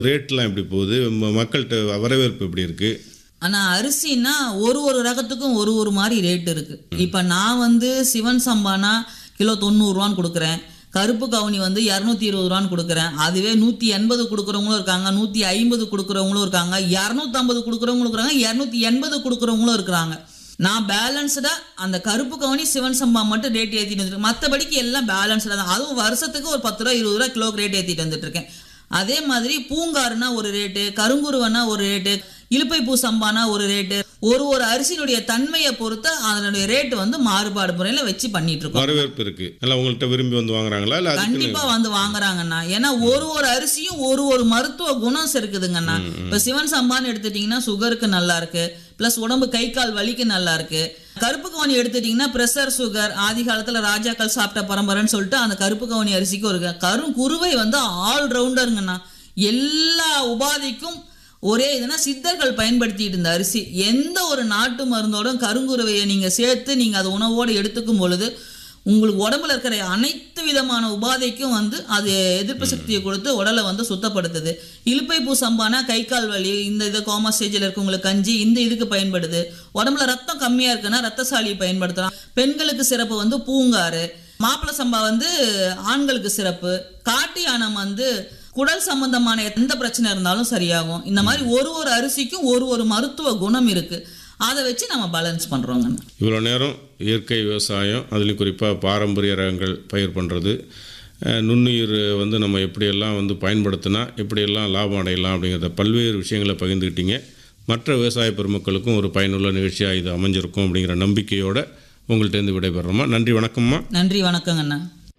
ரேட்லாம் எப்படி போகுது ம- மக்கள்கிட்ட வரவேற்பு எப்படி இருக்குது ஆனால் அரிசின்னா ஒரு ஒரு ரகத்துக்கும் ஒரு ஒரு மாதிரி ரேட் இருக்கு இப்போ நான் வந்து சிவன் சம்பானா கிலோ தொண்ணூறுரூவான்னு கொடுக்குறேன் கருப்பு கவுனி வந்து இரநூத்தி இருபது ரூபான்னு கொடுக்குறேன் அதுவே நூற்றி எண்பது கொடுக்குறவங்களும் இருக்காங்க நூற்றி ஐம்பது கொடுக்குறவங்களும் இருக்காங்க இரநூத்தம்பது கொடுக்குறவங்களும் இருக்கிறாங்க இரநூத்தி எண்பது கொடுக்குறவங்களும் இருக்கிறாங்க நான் பேலன்ஸ்டாக அந்த கருப்பு கவுனி சிவன் சம்பா மட்டும் ரேட் ஏற்றிட்டு வந்துருக்கேன் மற்றபடிக்கு எல்லாம் பேலன்ஸ்டாக தான் அதுவும் வருஷத்துக்கு ஒரு பத்து ரூபா இருபது ரூபா கிலோக்கு ரேட் ஏற்றிட்டு வந்துட்டு இருக்கேன் அதே மாதிரி பூங்காறுனா ஒரு ரேட்டு கருங்குருவனா ஒரு ரேட்டு இலுப்பை பூ சம்பானா ஒரு ரேட்டு ஒரு ஒரு அரிசியினுடைய தன்மையை பொறுத்து அதனுடைய ரேட்டு வந்து மாறுபாடு முறையில் வச்சு பண்ணிட்டு இருக்கோம் வரவேற்பு இருக்குது எல்லாம் உங்கள்கிட்ட விரும்பி வந்து வாங்குறாங்களா இல்லை அதுக்குன்னு கண்டிப்பா வந்து வாங்குறாங்கண்ணா ஏன்னா ஒரு ஒரு அரிசியும் ஒரு ஒரு மருத்துவ குணம் இருக்குதுங்கண்ணா இப்ப சிவன் சம்பான்னு எடுத்துட்டீங்கன்னா சுகருக்கு நல்லா இருக்கு பிளஸ் உடம்பு கை கால் வலிக்கு நல்லா இருக்கு கருப்பு கவனி எடுத்துட்டீங்கன்னா பிரஷர் சுகர் ஆதி காலத்துல ராஜாக்கள் சாப்பிட்ட பரம்பரைன்னு சொல்லிட்டு அந்த கருப்பு கவனி அரிசிக்கு ஒரு கரும் குருவை வந்து ஆல் ரவுண்டருங்கண்ணா எல்லா உபாதைக்கும் ஒரே இதுனா சித்தர்கள் பயன்படுத்திட்டு இருந்த அரிசி எந்த ஒரு நாட்டு மருந்தோடும் கருங்குருவையை நீங்க சேர்த்து நீங்க அது உணவோடு எடுத்துக்கும் பொழுது உங்களுக்கு உடம்புல இருக்கிற அனைத்து விதமான உபாதைக்கும் வந்து அது எதிர்ப்பு சக்தியை கொடுத்து உடலை வந்து சுத்தப்படுத்துது இலுப்பை பூ சம்பானா கை கால் வலி இந்த இது கோமா ஸ்டேஜில் இருக்கவங்களுக்கு கஞ்சி இந்த இதுக்கு பயன்படுது உடம்புல ரத்தம் கம்மியாக இருக்குன்னா ரத்தசாலியை பயன்படுத்தலாம் பெண்களுக்கு சிறப்பு வந்து பூங்காறு மாப்பிள சம்பா வந்து ஆண்களுக்கு சிறப்பு காட்டு யானம் வந்து குடல் சம்பந்தமான எந்த பிரச்சனை இருந்தாலும் சரியாகும் இந்த மாதிரி ஒரு ஒரு அரிசிக்கும் ஒரு ஒரு மருத்துவ குணம் இருக்கு அதை வச்சு நம்ம பேலன்ஸ் பண்றோங்க இவ்வளோ நேரம் இயற்கை விவசாயம் அதுலேயும் குறிப்பாக பாரம்பரிய ரகங்கள் பயிர் பண்ணுறது நுண்ணுயிர் வந்து நம்ம எப்படியெல்லாம் வந்து பயன்படுத்தினா எப்படியெல்லாம் லாபம் அடையலாம் அப்படிங்கிறத பல்வேறு விஷயங்களை பகிர்ந்துக்கிட்டீங்க மற்ற விவசாய பெருமக்களுக்கும் ஒரு பயனுள்ள நிகழ்ச்சியாக இது அமைஞ்சிருக்கும் அப்படிங்கிற நம்பிக்கையோடு உங்கள்கிட்டேருந்து விடைபெறோமா நன்றி வணக்கம்மா நன்றி வணக்கங்கண்ணா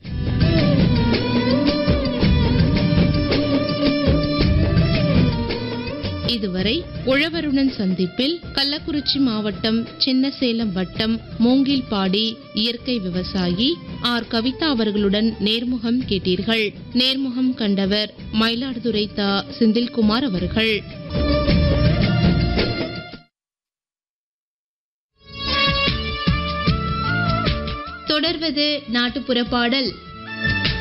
இதுவரை உழவருடன் சந்திப்பில் கள்ளக்குறிச்சி மாவட்டம் சின்னசேலம் வட்டம் மூங்கில்பாடி இயற்கை விவசாயி ஆர் கவிதா அவர்களுடன் நேர்முகம் கேட்டீர்கள் நேர்முகம் கண்டவர் மயிலாடுதுறை தா செந்தில்குமார் அவர்கள் தொடர்வது நாட்டுப்புற பாடல்